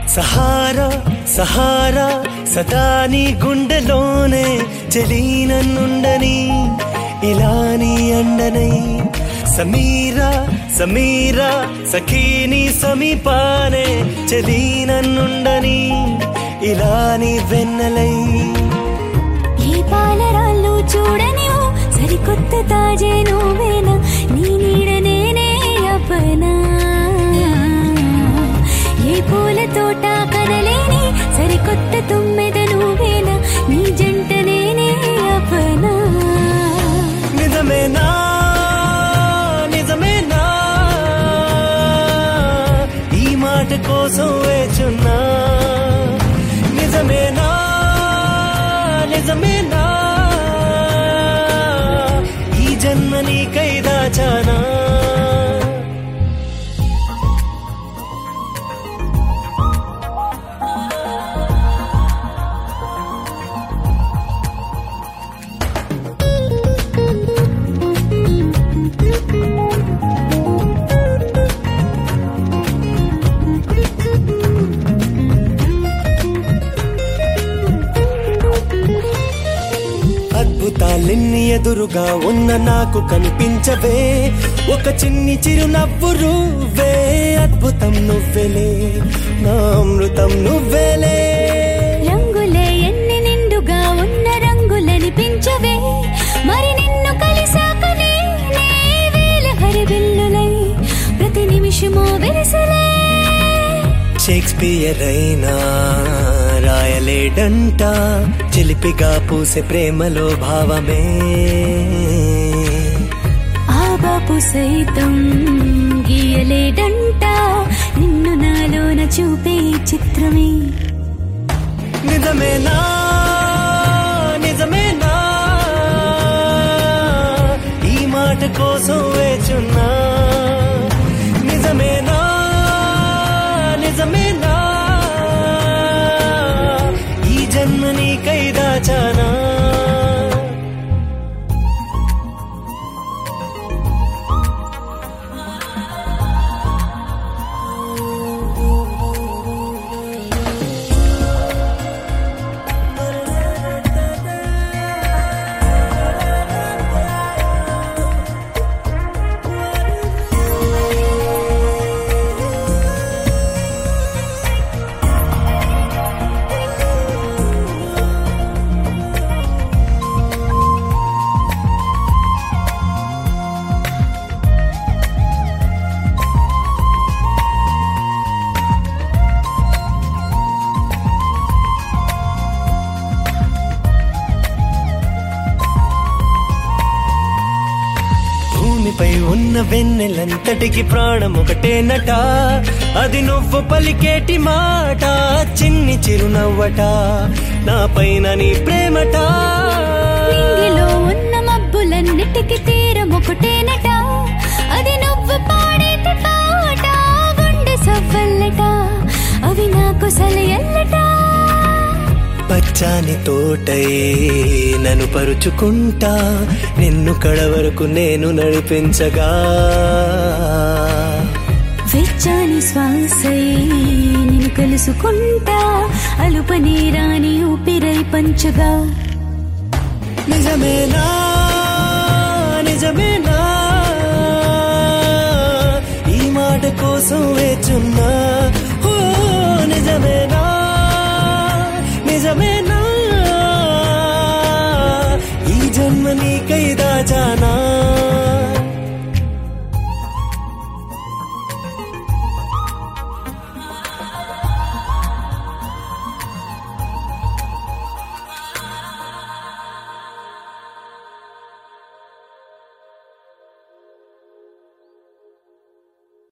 Sahara Sahara సదా నీ గుండెలోనే చెలీనన్నుండని ఇలా నీ అండనై సమీరా సమీరా సఖీని సమీపానే చెలీనన్నుండని ఇలా నీ వెన్నెలై ఏ పాలరాళ్ళు చూడనివు సరికొత్త తాజే నువ్వేనా నీ నీడ నేనే అప్పనా ఏ పూల తోట కనలేని సరికొత్త తుమ్మెద నువ్వేనా నీ జంట నేనే అప్పనా నిజమేనా నిజమేనా ఈ మాట కోసం వేచున్నా నిజమేనా నిజమేనా ఈ జన్మ నీకై దాచానా అద్భుతాలెన్ని ఎదురుగా ఉన్న నాకు కనిపించవే ఒక చిన్ని చిరునవ్వు నువ్వే అద్భుతం నువ్వెలే నా అమృతం నువ్వెలే రంగులే ఎన్ని నిండుగా ఉన్న రంగులనిపించవే మరి నిన్ను కలిసాక నేనే వేల హరిబిల్లులై ప్రతి నిమిషము వెలిసలే షేక్స్పియర్ అయినా రాయలేడంట చిలిపిగా పూసే ప్రేమలో భావమే ఆ బాపు సైతం గీయలేడంట నిన్ను నాలోన చూపే ఈ చిత్రమే నిజమేనా నిజమేనా ఈ మాట కోసం వేచున్నా నిజమేనా నిజమేనా ఈ జన్మ నీకై దాచానా భూమిపై ఉన్న వెన్నెలంతటికి ప్రాణం ఒకటేనట అది నువ్వు పలికేటి మాట చిన్ని చిరునవ్వట నా పైన నీ ప్రేమట నింగిలో ఉన్న మబ్బులన్నిటికి తీరం ఒకటేనట అది నువ్వు పాడేటి పాట గుండె సవ్వల్లట అవి నాకు సలయల్లట పచ్చాని తోటై నన్ను పరుచుకుంటా నిన్ను కడ వరకు నేను నడిపించగా వెచ్చాని శ్వాసై నిన్ను కలుసుకుంటా అలుపని రాని ఊపిరై పంచగా నిజమేనా